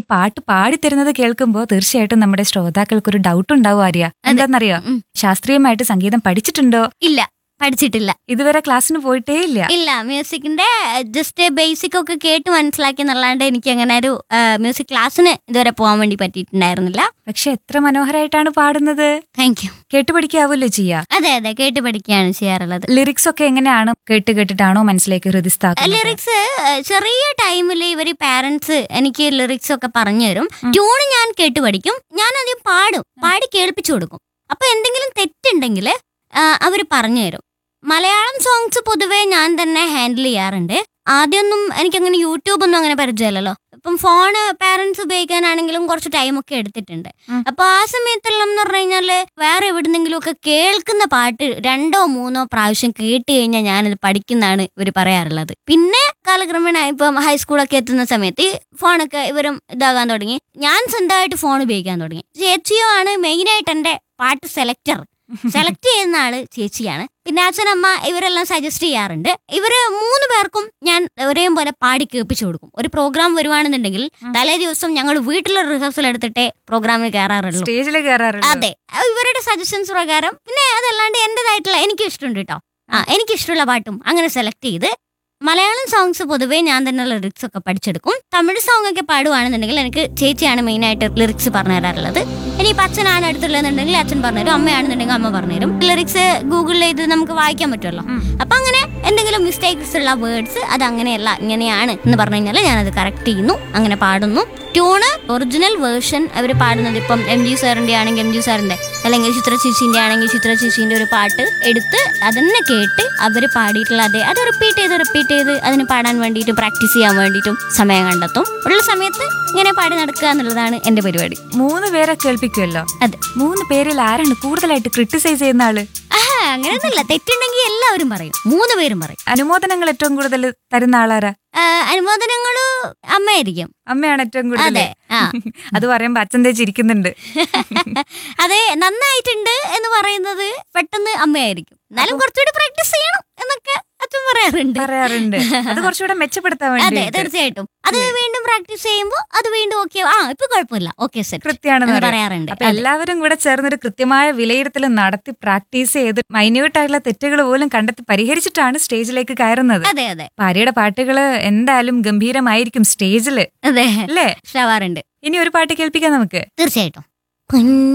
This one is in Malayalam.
പാട്ട് പാടിത്തരുന്നത് കേൾക്കുമ്പോൾ തീർച്ചയായിട്ടും നമ്മുടെ ശ്രോതാക്കൾക്ക് ഒരു ഡൗട്ട് ഉണ്ടാവും ആര്യ എന്താണെന്നറിയോ ഉം. ശാസ്ത്രീയമായിട്ട് സംഗീതം പഠിച്ചിട്ടുണ്ടോ ഇല്ല പഠിച്ചിട്ടില്ല ഇതുവരെ ക്ലാസ്സിന് പോയിട്ടേ ഇല്ല ഇല്ല മ്യൂസിക്കിന്റെ ജസ്റ്റ് ബേസിക് ഒക്കെ കേട്ട് മനസ്സിലാക്കി എന്നല്ലാണ്ട് എനിക്ക് അങ്ങനെ ഒരു മ്യൂസിക് ക്ലാസ്സിന് ഇതുവരെ പോകാൻ വേണ്ടി പറ്റിയിട്ടുണ്ടായിരുന്നില്ല പക്ഷെ എത്ര മനോഹരമായിട്ടാണ് പാടുന്നത് താങ്ക് യു കേട്ടു പഠിക്കാവല്ലോ ചെയ്യാ അതെ അതെ കേട്ട് പഠിക്കുകയാണ് ചെയ്യാറുള്ളത് ലിറിക്സ് ഒക്കെ എങ്ങനെയാണ് കേട്ട് കേട്ടിട്ടാണോ മനസ്സിലേക്ക് ഹൃദയസ്ഥാക്കുന്നത് ലിറിക്സ് ചെറിയ ടൈമിൽ ഇവര് പാരന്റ്സ് എനിക്ക് ലിറിക്സ് ഒക്കെ പറഞ്ഞു തരും ട്യൂണ് ഞാൻ കേട്ട് പഠിക്കും ഞാൻ ആദ്യം പാടും പാടി കേൾപ്പിച്ചു കൊടുക്കും അപ്പൊ എന്തെങ്കിലും തെറ്റുണ്ടെങ്കിൽ അവർ പറഞ്ഞു തരും മലയാളം സോങ്സ് പൊതുവേ ഞാൻ തന്നെ ഹാൻഡിൽ ചെയ്യാറുണ്ട് ആദ്യമൊന്നും എനിക്കങ്ങനെ യൂട്യൂബ് ഒന്നും അങ്ങനെ പരിചയമില്ലല്ലോ ഇപ്പം ഫോണ് പാരന്റ്സ് ഉപയോഗിക്കാനാണെങ്കിലും കുറച്ച് ടൈമൊക്കെ എടുത്തിട്ടുണ്ട് ഉം. അപ്പൊ ആ സമയത്തെല്ലാം എന്ന് പറഞ്ഞു കഴിഞ്ഞാല് വേറെ എവിടുന്നെങ്കിലും ഒക്കെ കേൾക്കുന്ന പാട്ട് രണ്ടോ മൂന്നോ പ്രാവശ്യം കേട്ട് കഴിഞ്ഞാൽ ഞാനത് പഠിക്കുന്നതാണ് ഇവർ പറയാറുള്ളത് പിന്നെ കാലക്രമേണ ഇപ്പം ഹൈസ്കൂളൊക്കെ എത്തുന്ന സമയത്ത് ഈ ഫോണൊക്കെ ഇവരും ഇതാകാൻ തുടങ്ങി ഞാൻ സ്വന്തമായിട്ട് ഫോൺ ഉപയോഗിക്കാൻ തുടങ്ങി ചേച്ചിയോ ആണ് മെയിനായിട്ട് എൻ്റെ പാട്ട് സെലക്ടർ സെലക്ട് ചെയ്യുന്ന ആള് ചേച്ചിയാണ് പിന്നെ അച്ഛനമ്മ ഇവരെല്ലാം സജസ്റ്റ് ചെയ്യാറുണ്ട് ഇവര് മൂന്ന് പേർക്കും ഞാൻ ഒരേപോലെ പാടി കേൾപ്പിച്ചു കൊടുക്കും ഒരു പ്രോഗ്രാം വരുവാണെന്നുണ്ടെങ്കിൽ തലേ ദിവസം ഞങ്ങൾ വീട്ടിലെ റിഹേഴ്സൽ എടുത്തിട്ടേ പ്രോഗ്രാമിൽ കയറാറുള്ളൂ സ്റ്റേജിൽ കയറാറുണ്ട് അതെ ഇവരുടെ സജഷൻസ് പ്രകാരം പിന്നെ അതല്ലാണ്ട് എന്റേതായിട്ടുള്ള എനിക്ക് ഇഷ്ടമുണ്ട് കേട്ടോ ആ എനിക്ക് ഇഷ്ടമുള്ള പാട്ടും അങ്ങനെ സെലക്ട് ചെയ്ത് മലയാളം സോങ്സ് പൊതുവേ ഞാൻ തന്നെ ലിറിക്സ് ഒക്കെ പഠിച്ചെടുക്കും തമിഴ് സോങ് ഒക്കെ പാടുവാണെന്നുണ്ടെങ്കിൽ എനിക്ക് ചേച്ചിയാണ് മെയിൻ ആയിട്ട് ലിറിക്സ് പറഞ്ഞു തരാറുള്ളത് ഇനിയിപ്പോൾ അച്ഛനാണ് അടുത്തുള്ളതെന്നുണ്ടെങ്കിൽ അച്ഛൻ പറഞ്ഞുതരും അമ്മയാണെന്നുണ്ടെങ്കിൽ അമ്മ പറഞ്ഞുതരും ലിറിക്സ് ഗൂഗിളിൽ ഇത് നമുക്ക് വായിക്കാൻ പറ്റുമല്ലോ ഉം. അപ്പൊ അങ്ങനെ എന്തെങ്കിലും മിസ്റ്റേക്സ് ഉള്ള വേർഡ്സ് അത് അങ്ങനെയല്ല ഇങ്ങനെയാണ് എന്ന് പറഞ്ഞു കഴിഞ്ഞാൽ ഞാനത് കറക്റ്റ് ചെയ്യുന്നു അങ്ങനെ പാടുന്നു ട്യൂണ് ഒറിജിനൽ വേർഷൻ അവർ പാടുന്നത് ഇപ്പം എം ജി സാറിന്റെ ആണെങ്കിൽ എം ജി സാറിന്റെ അല്ലെങ്കിൽ ചിത്ര ചേച്ചിന്റെ ആണെങ്കിൽ ചിത്ര ചേച്ചിന്റെ ഒരു പാട്ട് എടുത്ത് അതന്നെ കേട്ട് അവർ പാടിയിട്ടുള്ള അതേ അത് റിപ്പീറ്റ് ചെയ്ത് റിപ്പീറ്റ് ചെയ്ത് അതിന് പാടാൻ വേണ്ടിയിട്ടും പ്രാക്ടീസ് ചെയ്യാൻ വേണ്ടിയിട്ടും സമയം കണ്ടെത്തും ഉള്ള സമയത്ത് ഇങ്ങനെ പാടി നടക്കുക എന്നുള്ളതാണ് എന്റെ പരിപാടി മൂന്ന് പേരെ കേൾപ്പിക്കുമല്ലോ അതെ മൂന്ന് പേരിൽ ആരാണ് കൂടുതലായിട്ട് ക്രിട്ടിസൈസ് ചെയ്യുന്ന ആള് ആ അങ്ങനെയൊന്നുമില്ല തെറ്റുണ്ടെങ്കിൽ എല്ലാവരും പറയും മൂന്ന് പേരും പറയും അനുമോദനങ്ങൾ ഏറ്റവും കൂടുതൽ തരുന്ന ആളാരാ ആ, അനുമോദനങ്ങള് അമ്മയായിരിക്കും അമ്മയാണ് ഏറ്റവും കൂടുതൽ അതെ ആ അത് പറയുമ്പോ അച്ഛൻ തേച്ച് ഇരിക്കുന്നുണ്ട് അതെ നന്നായിട്ടുണ്ട് എന്ന് പറയുന്നത് പെട്ടെന്ന് അമ്മയായിരിക്കും എന്നാലും കുറച്ചുകൂടി പ്രാക്ടീസ് ചെയ്യണം എന്നൊക്കെ അച്ഛൻ പറയാറുണ്ട് പറയാറുണ്ട് അത് കുറച്ചുകൂടെ മെച്ചപ്പെടുത്താൻ അതെ വേണ്ടി തീർച്ചയായിട്ടും അത് വീണ്ടും പ്രാക്ടീസ് ചെയ്യുമ്പോൾ അത് വീണ്ടും ഓക്കെ ആ ഇപ്പൊ കുഴപ്പമില്ല ഓക്കെ സെറ്റ് കൃത്യമാണെന്ന് എന്ന് പറയും. പറയാറുണ്ട് അപ്പൊ എല്ലാവരും കൂടെ ചേർന്നൊരു കൃത്യമായ വിലയിരുത്തൽ നടത്തി പ്രാക്ടീസ് ചെയ്ത് മൈന്യൂട്ട് ആയിട്ടുള്ള തെറ്റുകൾ പോലും കണ്ടെത്തി പരിഹരിച്ചിട്ടാണ് സ്റ്റേജിലേക്ക് കയറുന്നത് അതെ അതെ ഭാര്യയുടെ പാട്ടുകള് എന്തായാലും ഗംഭീരമായിരിക്കും സ്റ്റേജില് അതെ അല്ലേ ഷവാറുണ്ട് ഇനി ഒരു പാട്ട് കേൾപ്പിക്കാം നമുക്ക് തീർച്ചയായിട്ടും പൊന്നു